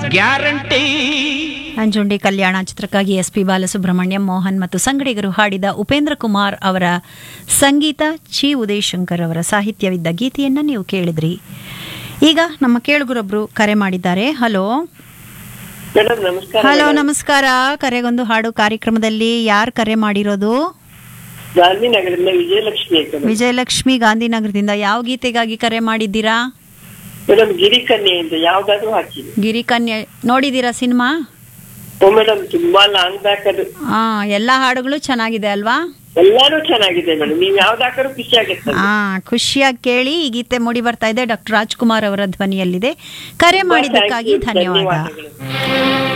Guarantee Nanjundi ಕಲ್ಯಾಣ ಚಿತ್ರಕ್ಕಾಗಿ S P Balasubrahmanyam Mohan ಮತ್ತು ಸಂಗಡಿಗರು ಹಾಡಿದ ಉಪೇಂದ್ರ ಕುಮಾರ್ ಅವರ ಸಂಗೀತ ಚಿ ಉದಯಶಂಕರ್ ಅವರ ಸಾಹಿತ್ಯವಿದ್ದ ಗೀತೆಯನ್ನ ನೀವು ಕೇಳಿದ್ರಿ ಈಗ ನಮ್ಮ ಕೇಳುಗರೊಬ್ರು ಕರೆ ಮಾಡಿದ್ದಾರೆ ಹಲೋ ಮೇಡಮ್ ನಮಸ್ಕಾರ ಹಲೋ ನಮಸ್ಕಾರ ಕರೆಗೊಂದು ಹಾಡು ಕಾರ್ಯಕ್ರಮದಲ್ಲಿ ಯಾರು ಕರೆ ಮಾಡಿರೋದು ಗಾಂಧಿನಗರದಿಂದ ವಿಜಯಲಕ್ಷ್ಮಿ ಅಂತ ಮೇಡಮ್. ವಿಜಯಲಕ್ಷ್ಮಿ ಗಾಂಧಿನಗರದಿಂದ ಯಾವ ಗೀತೆಗಾಗಿ ಕರೆ ಮಾಡಿದ್ದೀರಾ ಮೇಡಮ್ ಗಿರಿಕನ್ಯೆ ಅಂತ ಯಾವ್ದಾದ್ರು ಹಾಕಿ ಗಿರಿಕನ್ಯೆ ನೋಡಿದ್ದೀರಾ ಸಿನಿಮಾ ಓ ಮೇಡಮ್ ತುಂಬಾ ಲಾಂಗ್ ಬ್ಯಾಕ್ ಅದು ಆ ಎಲ್ಲ ಹಾಡುಗಳು ಚೆನ್ನಾಗಿದೆ ಅಲ್ವಾ ಎಲ್ಲಾನು ಚೆನ್ನಾಗಿದೆ ಮೇಡಮ್ ನೀವ್ ಯಾವ್ದಾಕರು ಖುಷಿ ಆಗುತ್ತೆ ಆ ಖುಷಿಯಾಗಿ ಕೇಳಿ ಈ ಗೀತೆ ಮೂಡಿ ಬರ್ತಾ ಇದೆ ಡಾಕ್ಟರ್ ರಾಜ್ಕುಮಾರ್ ಅವರ ಧ್ವನಿಯಲ್ಲಿದೆ ಕರೆ ಮಾಡಿದ್ದಕ್ಕಾಗಿ Thank you. ಧನ್ಯವಾದ ಧನ್ಯವಾದಗಳು.